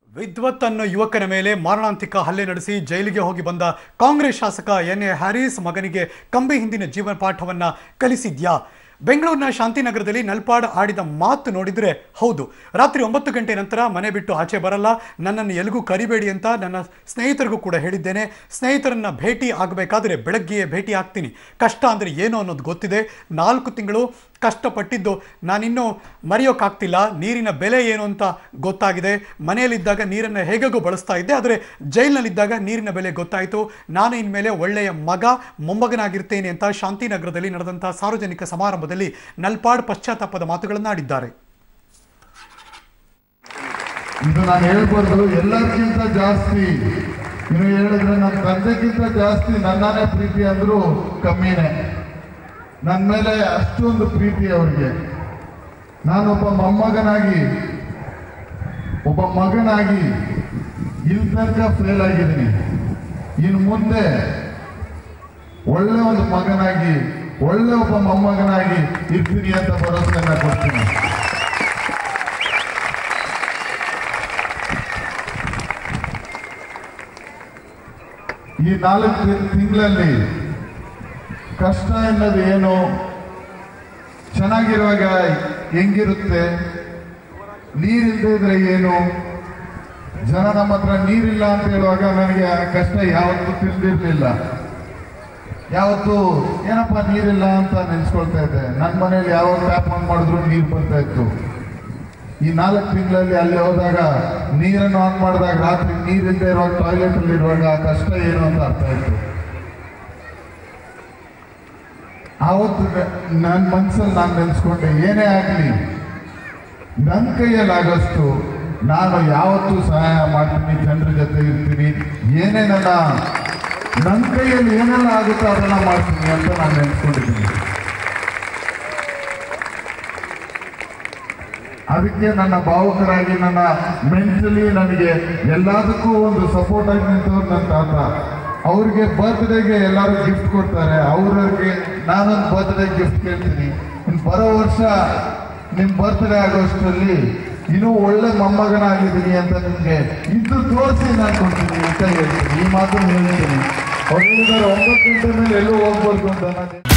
ವಿದ್ವತ್ ಅನ್ನೋ ಯುವಕನ ಮೇಲೆ ಮಾರಣಾಂತಿಕ ಹಲ್ಲೆ ನಡೆಸಿ ಜೈಲಿಗೆ ಹೋಗಿ ಬಂದ ಕಾಂಗ್ರೆಸ್ ಶಾಸಕ ಎನ್ ಎ ಹ್ಯಾರಿಸ್ ಮಗನಿಗೆ ಕಂಬಿ ಹಿಂದಿನ ಜೀವನ ಪಾಠವನ್ನ ಕಲಿಸಿದ್ಯಾ ಬೆಂಗಳೂರಿನ ಶಾಂತಿನಗರದಲ್ಲಿ ನಲ್ಪಾಡ್ ಆಡಿದ ಮಾತು ನೋಡಿದ್ರೆ ಹೌದು ರಾತ್ರಿ ಒಂಬತ್ತು ಗಂಟೆ ನಂತರ ಮನೆ ಬಿಟ್ಟು ಆಚೆ ಬರಲ್ಲ ನನ್ನನ್ನು ಎಲ್ಲಿಗೂ ಕರಿಬೇಡಿ ಅಂತ ನನ್ನ ಸ್ನೇಹಿತರಿಗೂ ಕೂಡ ಹೇಳಿದ್ದೇನೆ ಸ್ನೇಹಿತರನ್ನ ಭೇಟಿ ಆಗಬೇಕಾದ್ರೆ ಬೆಳಗ್ಗೆಯೇ ಭೇಟಿ ಆಗ್ತೀನಿ ಕಷ್ಟ ಅಂದರೆ ಏನು ಅನ್ನೋದು ಗೊತ್ತಿದೆ ನಾಲ್ಕು ತಿಂಗಳು ಕಷ್ಟಪಟ್ಟಿದ್ದು ನಾನಿನ್ನೂ ಮರೆಯೋಕ್ಕಾಗ್ತಿಲ್ಲ ನೀರಿನ ಬೆಲೆ ಏನು ಅಂತ ಗೊತ್ತಾಗಿದೆ ಮನೆಯಲ್ಲಿದ್ದಾಗ ನೀರನ್ನು ಹೇಗಾಗೂ ಬಳಸ್ತಾ ಇದ್ದೆ ಆದರೆ ಜೈಲಿನಲ್ಲಿದ್ದಾಗ ನೀರಿನ ಬೆಲೆ ಗೊತ್ತಾಯಿತು ನಾನು ಇನ್ಮೇಲೆ ಒಳ್ಳೆಯ ಮಗ ಮೊಮ್ಮಗನಾಗಿರ್ತೇನೆ ಅಂತ ಶಾಂತಿನಗರದಲ್ಲಿ ನಡೆದಂಥ ಸಾರ್ವಜನಿಕ ಸಮಾರಂಭದಲ್ಲಿ ನಲ್ಪಾಡ್ ಪಶ್ಚಾತ್ತಾಪದ ಮಾತುಗಳನ್ನು ಆಡಿದ್ದಾರೆ ಇದು ನಾನು ಹೇಳ್ಬಾರ್ದು ಎಲ್ಲರಿಗಿಂತ ಜಾಸ್ತಿ ಇನ್ನು ಹೇಳಿದ್ರೆ ನನ್ನ ತಂದೆಗಿಂತ ಜಾಸ್ತಿ ನನ್ನನೇ ಪ್ರೀತಿ ಅಂದ್ರೂ ಕಮ್ಮಿನೇ ನನ್ನ ಮೇಲೆ ಅಷ್ಟೊಂದು ಪ್ರೀತಿ ಅವ್ರಿಗೆ ನಾನೊಬ್ಬ ಮೊಮ್ಮಗನಾಗಿ ಒಬ್ಬ ಮಗನಾಗಿ ಇಲ್ಲಿ ತನಕ ಫೇಲ್ ಆಗಿದ್ದೀನಿ ಇನ್ನು ಮುಂದೆ ಒಳ್ಳೆ ಒಂದು ಮಗನಾಗಿ ಒಳ್ಳೆ ಒಬ್ಬ ಮೊಮ್ಮಗನಾಗಿ ಇರ್ತೀನಿ ಅಂತ ಭರವಸೆನ ಕೊಡ್ತೀನಿ ಈ ನಾಲ್ಕು ತಿಂಗಳಲ್ಲಿ ಕಷ್ಟ ಎನ್ನೋದು ಏನು ಚೆನ್ನಾಗಿರುವಾಗ ಹೆಂಗಿರುತ್ತೆ ನೀರಿಲ್ಲದೆ ಇದ್ರೆ ಏನು ಜನ ನಮ್ಮ ಹತ್ರ ನೀರಿಲ್ಲ ಅಂತ ಹೇಳುವಾಗ ನನಗೆ ಆ ಕಷ್ಟ ಯಾವತ್ತೂ ತಿಳಿದಿರ್ಲಿಲ್ಲ ಯಾವತ್ತು ಏನಪ್ಪ ನೀರಿಲ್ಲ ಅಂತ ನೆನ್ಸ್ಕೊಳ್ತಾ ಇದ್ದೆ ನನ್ನ ಮನೇಲಿ ಯಾವ ಟ್ಯಾಪ್ ಆನ್ ಮಾಡಿದ್ರು ನೀರು ಬರ್ತಾ ಇತ್ತು ಈ ನಾಲ್ಕು ತಿಂಗಳಲ್ಲಿ ಅಲ್ಲಿ ಹೋದಾಗ ನೀರನ್ನು ಆನ್ ಮಾಡಿದಾಗ ರಾತ್ರಿ ನೀರಿಲ್ಲದೆ ಇರುವಾಗ ಟಾಯ್ಲೆಟ್ ಅಲ್ಲಿ ಇರುವಾಗ ಆ ಕಷ್ಟ ಏನು ಅಂತ ಅರ್ಥ ಆಯ್ತು ಆವತ್ತು ನನ್ನ ಮನ್ಸಲ್ಲಿ ನಾನು ನೆನ್ಸ್ಕೊಂಡೆ ಏನೇ ಆಗಲಿ ನನ್ನ ಕೈಯಲ್ಲಿ ಆಗೋಷ್ಟು ನಾನು ಯಾವತ್ತೂ ಸಹಾಯ ಮಾಡ್ತೀನಿ ಜನರ ಜೊತೆ ಇರ್ತೀನಿ ಏನೇ ನನ್ನ ನನ್ನ ಕೈಯಲ್ಲಿ ಏನೆಲ್ಲ ಆಗುತ್ತೋ ಅದೆಲ್ಲ ಮಾಡ್ತೀನಿ ಅಂತ ನಾನು ನೆನ್ಸ್ಕೊಂಡಿದ್ದೀನಿ ಅದಕ್ಕೆ ನನ್ನ ಭಾವುಕರಾಗಿ ನನ್ನ ಮೆಂಟಲಿ ನನಗೆ ಎಲ್ಲದಕ್ಕೂ ಒಂದು ಸಪೋರ್ಟ್ ಆಗಿ ನಿಂತವ್ರು ನನ್ನ ತಾತ ಅವ್ರಿಗೆ ಬರ್ತ್ಡೇಗೆ ಎಲ್ಲರೂ ಗಿಫ್ಟ್ ಕೊಡ್ತಾರೆ ಅವ್ರಿಗೆ ನಾನೊಂದು ಬರ್ತ್ಡೇ ಗಿಫ್ಟ್ ಕೇಳ್ತೀನಿ ಇನ್ನು ಬರೋ ವರ್ಷ ನಿಮ್ಮ ಬರ್ತ್ಡೇ ಆಗೋಷ್ಟರಲ್ಲಿ ಇನ್ನೂ ಒಳ್ಳೆ ಮೊಮ್ಮಗನಾಗಿದ್ದೀನಿ ಅಂತ ನಿಮಗೆ ಇದ್ದು ತೋರಿಸಿ ನಾನು ಕೊಡ್ತೀನಿ ಅಂತ ಹೇಳ್ತೀನಿ ಈ ಮಾತನ್ನು ಹೇಳ್ತೀನಿ ಅವ್ರು ಹೇಳಿದ್ದಾರೆ ಒಂಬತ್ತು ಗಂಟೆ ಮೇಲೆ ಎಲ್ಲೂ ಹೋಗ್ಬಾರ್ದು ಅಂತ ನಾನು